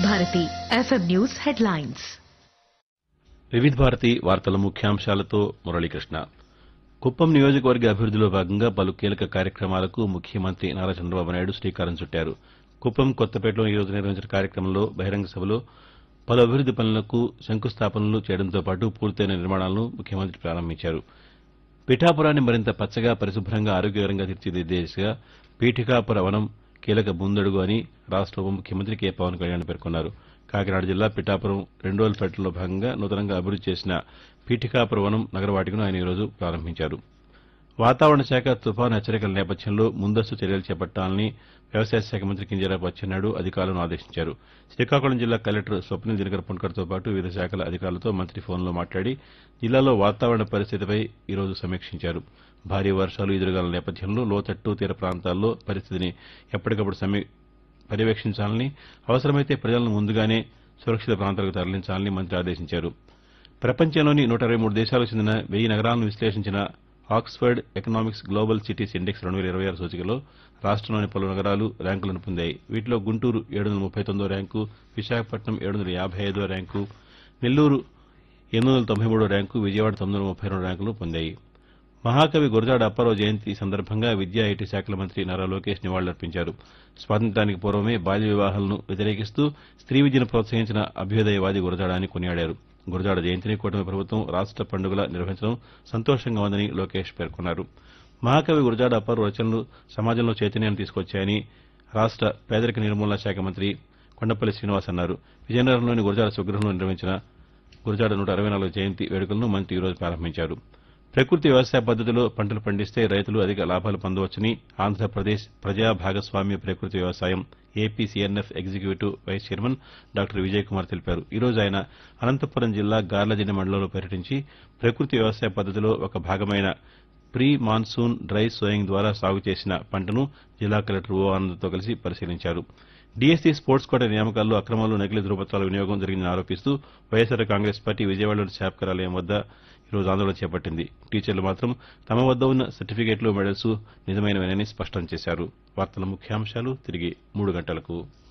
Bharati FM news headlines వివిధ భారతి వార్తల ముఖ్యాంశాలతో మురళీకృష్ణ కుప్పం నియోజకవర్గ అభివృద్దిలో భాగంగా పలు కీలక కార్యక్రమాలకు ముఖ్యమంత్రి నారా చంద్రబాబు నాయుడు శ్రీకారం చుట్టారు కుప్పం కొత్తపేటలో ఈ రోజు నిర్వహించిన కార్యక్రమంలో బహిరంగ సభలో పలు అభివృద్ది పనులకు శంకుస్థాపనలు చేయడంతో పాటు పూర్తయిన నిర్మాణాలను ముఖ్యమంత్రి ప్రారంభించారు పిఠాపురాన్ని మరింత పచ్చగా పరిశుభ్రంగా ఆరోగ్యకరంగా తీర్చిదిద్దే దిశగా పీఠికాపుర వనం కీలక ముందడుగు అని రాష్ట ఉప ముఖ్యమంత్రి కె పవన్ కళ్యాణ్ పేర్కొన్నారు కాకినాడ జిల్లా పిఠాపురం రెండోల్పేటలో భాగంగా నూతనంగా అభివృద్ది చేసిన పీఠికాపుర వనం నగరవాటికను ఆయన ఈరోజు ప్రారంభించారు వాతావరణ శాఖ తుపాను హెచ్చరికల నేపథ్యంలో ముందస్తు చర్యలు చేపట్టాలని వ్యవసాయ శాఖ మంత్రి కింజరాపు అచ్చెన్నాయుడు అధికారులను ఆదేశించారు శ్రీకాకుళం జిల్లా కలెక్టర్ స్వప్నిల్ దినకర్ పుణ్కర్తో పాటు వివిధ శాఖల అధికారులతో మంత్రి ఫోన్లో మాట్లాడి జిల్లాలో వాతావరణ పరిస్థితిపై ఈరోజు సమీక్షించారు భారీ వర్షాలు ఎదురుగాల నేపథ్యంలో లోతట్టు తీర ప్రాంతాల్లో పరిస్థితిని ఎప్పటికప్పుడు సమీ పర్యవేక్షించాలని అవసరమైతే ప్రజలను ముందుగానే సురక్షిత ప్రాంతాలకు తరలించాలని మంత్రి ఆదేశించారు ప్రపంచంలోని నూట ఇరవై మూడు దేశాలకు చెందిన వెయ్యి నగరాలను విశ్లేషించిన Oxford Economics Global Cities Index రెండు వేల ఇరవై ఆరు సూచికలో రాష్టంలోని పలు నగరాలు ర్యాంకులను పొందాయి వీటిలో గుంటూరు ఏడు వందల ముప్పై తొమ్మిదో ర్యాంకు విశాఖపట్నం ఏడు వందల యాభై ఐదో ర్యాంకు నెల్లూరు ఎనిమిది వందల తొంభై మూడో ర్యాంకు విజయవాడ తొమ్మిది వందల ముప్పై రెండు ర్యాంకులు పొందాయి మహాకవి గురజాడ అప్పారావు జయంతి సందర్భంగా విద్యా ఐటీ శాఖల మంత్రి నారా లోకేష్ నివాళులర్పించారు స్వాతంత్ర్యానికి పూర్వమే బాల్య వివాహాలను వ్యతిరేకిస్తూ స్త్రీ విద్యను ప్రోత్సహించిన అభ్యుదయవాది గురజాడ అని కొనియాడారు గురజాడ జయంతిని కూటమి ప్రభుత్వం రాష్ట పండుగలా నిర్వహించడం సంతోషంగా ఉందని లోకేష్ పేర్కొన్నారు మహాకవి గురజాడ అప్పారావు రచనలు సమాజంలో చైతన్యాన్ని తీసుకొచ్చాయని రాష్ట పేదరిక నిర్మూలన శాఖ మంత్రి కొండపల్లి శ్రీనివాస్ అన్నారు విజయనగరంలోని గురజాడ స్వగృహంలో నిర్వహించిన గురజాడ నూట అరవై నాలుగు జయంతి వేడుకలను మంత్రి ఈరోజు ప్రారంభించారు ప్రకృతి వ్యవసాయ పద్దతిలో పంటలు పండిస్తే రైతులు అధిక లాభాలు పొందవచ్చని ఆంధ్రప్రదేశ్ ప్రజా భాగస్వామ్య ప్రకృతి వ్యవసాయం APCNF executive vice chairman doctor Vijay Kumar తెలిపారు ఈ రోజు ఆయన అనంతపురం జిల్లా గార్లదిన్నె మండలంలో పర్యటించి ప్రకృతి వ్యవసాయ పద్దతిలో ఒక భాగమైన ప్రీ మాన్సూన్ డ్రై సోయింగ్ ద్వారా సాగు చేసిన పంటను జిల్లా కలెక్టర్ ఓ ఆనంద్తో కలిసి పరిశీలించారు డీఎస్సీ స్పోర్ట్స్ కోట నియామకాల్లో అక్రమాలు నకిలీ ధృవపత్రాల వినియోగం జరిగిందని ఆరోపిస్తూ వైఎస్సార్ కాంగ్రెస్ పార్టీ విజయవాడలోని శాప్ కార్యాలయం వద్ద ఈరోజు ఆందోళన చేపట్టింది టీచర్లు మాత్రం తమ వద్ద ఉన్న సర్టిఫికెట్లు మెడల్స్ నిజమైనవేనని స్పష్టం చేశారు వార్తల ముఖ్యాంశాలు తిరిగి మూడు గంటలకు